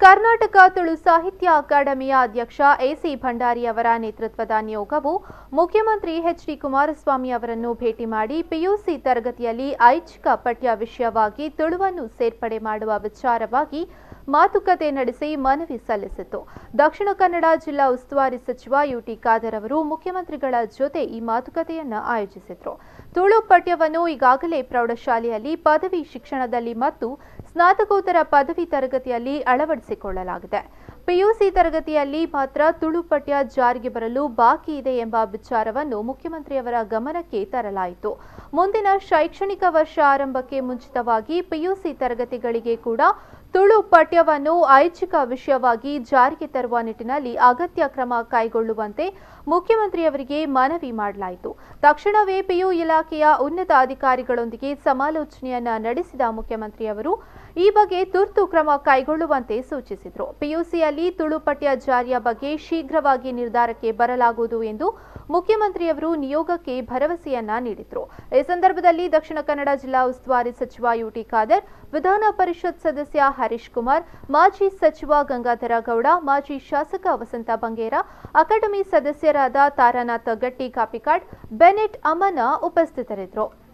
ಕರ್ನಾಟಕ ತುಳು ಸಾಹಿತ್ಯ ಅಕಾಡೆಮಿಯ ಅಧ್ಯಕ್ಷ ಎಸಿ ಭಂಡಾರಿ ಅವರ ನೇತೃತ್ವದ ನಿಯೋಗವು ಮುಖ್ಯಮಂತ್ರಿ ಎಚ್ ಡಿ ಕುಮಾರಸ್ವಾಮಿ ಅವರನ್ನು ಭೇಟಿ ಮಾಡಿ ಪಿಯುಸಿ ತರಗತಿಯಲ್ಲಿ ಐಚ್ಛಿಕ ಪಠ್ಯ ವಿಷಯವಾಗಿ ತುಳುವನ್ನು ಸೇರ್ಪಡೆ ಮಾಡುವ ವಿಚಾರವಾಗಿ ಮಾತುಕತೆ ನಡೆಸಿ ಮನವಿ ಸಲ್ಲಿಸಿತು ದಕ್ಷಿಣ ಕನ್ನಡ ಜಿಲ್ಲಾ ಉಸ್ತುವಾರಿ ಸಚಿವ ಯುಟಿ ಖಾದರ್ ಅವರು ಮುಖ್ಯಮಂತ್ರಿಗಳ ಜೊತೆ ಈ ಮಾತುಕತೆಯನ್ನ ಆಯೋಜಿಸಿದ್ರು ತುಳು ಪಠ್ಯವನ್ನು ಈಗಾಗಲೇ ಪ್ರೌಢಶಾಲೆಯಲ್ಲಿ ಪದವಿ ಶಿಕ್ಷಣದಲ್ಲಿ ಮತ್ತು ಸ್ನಾತಕೋತ್ತರ ಪದವಿ ತರಗತಿಯಲ್ಲಿ ಅಳವಡಿಸಿಕೊಳ್ಳಲಾಗಿದೆ ಪಿಯುಸಿ ತರಗತಿಯಲ್ಲಿ ಮಾತ್ರ ತುಳು ಪಠ್ಯ ಜಾರಿಗೆ ಬರಲು ಬಾಕಿ ಇದೆ ಎಂಬ ವಿಚಾರವನ್ನು ಮುಖ್ಯಮಂತ್ರಿಯವರ ಗಮನಕ್ಕೆ ತರಲಾಯಿತು ಮುಂದಿನ ಶೈಕ್ಷಣಿಕ ವರ್ಷ ಆರಂಭಕ್ಕೆ ಮುಂಚಿತವಾಗಿ ಪಿಯುಸಿ ತರಗತಿಗಳಿಗೆ ಕೂಡ ತುಳು ಪಠ್ಯವನ್ನು ಐಚ್ಛಿಕ ವಿಷಯವಾಗಿ ಜಾರಿಗೆ ತರುವ ನಿಟ್ಟಿನಲ್ಲಿ ಅಗತ್ಯ ಕ್ರಮ ಕೈಗೊಳ್ಳುವಂತೆ ಮುಖ್ಯಮಂತ್ರಿಯವರಿಗೆ ಮನವಿ ಮಾಡಲಾಯಿತು ತಕ್ಷಣವೇ ಪಿಯು ಇಲಾಖೆಯ ಉನ್ನತ ಅಧಿಕಾರಿಗಳೊಂದಿಗೆ ಸಮಾಲೋಚನೆಯನ್ನ ನಡೆಸಿದ ಮುಖ್ಯಮಂತ್ರಿಯವರು ಈ ಬಗ್ಗೆ ತುರ್ತು ಕ್ರಮ ಕೈಗೊಳ್ಳುವಂತೆ ಸೂಚಿಸಿದರು ಪಿಯುಸಿಯಲ್ಲಿ ತುಳು ಪಠ್ಯ ಜಾರಿಯ ಬಗ್ಗೆ ಶೀಘ್ರವಾಗಿ ನಿರ್ಧಾರಕ್ಕೆ ಬರಲಾಗುವುದು ಎಂದು ಮುಖ್ಯಮಂತ್ರಿಯವರು ನಿಯೋಗಕ್ಕೆ ಭರವಸೆಯನ್ನ ನೀಡಿದರು ಈ ಸಂದರ್ಭದಲ್ಲಿ ದಕ್ಷಿಣ ಕನ್ನಡ ಜಿಲ್ಲಾ ಉಸ್ತುವಾರಿ ಸಚಿವ ಯುಟಿ ಖಾದರ್ ವಿಧಾನ ಪರಿಷತ್ ಸದಸ್ಯ ಹರೀಶ್ ಕುಮಾರ್ ಮಾಜಿ ಸಚಿವ ಗಂಗಾಧರ ಗೌಡ ಮಾಜಿ ಶಾಸಕ ವಸಂತ ಬಂಗೇರ ಅಕಾಡೆಮಿ ಸದಸ್ಯರಾದ ತಾರಾನಾಥ್ ಗಟ್ಟಿ ಕಾಪಿಕಾಡ್ ಬೆನೆಟ್ ಅಮನ ಉಪಸ್ಥಿತರಿದ್ದರು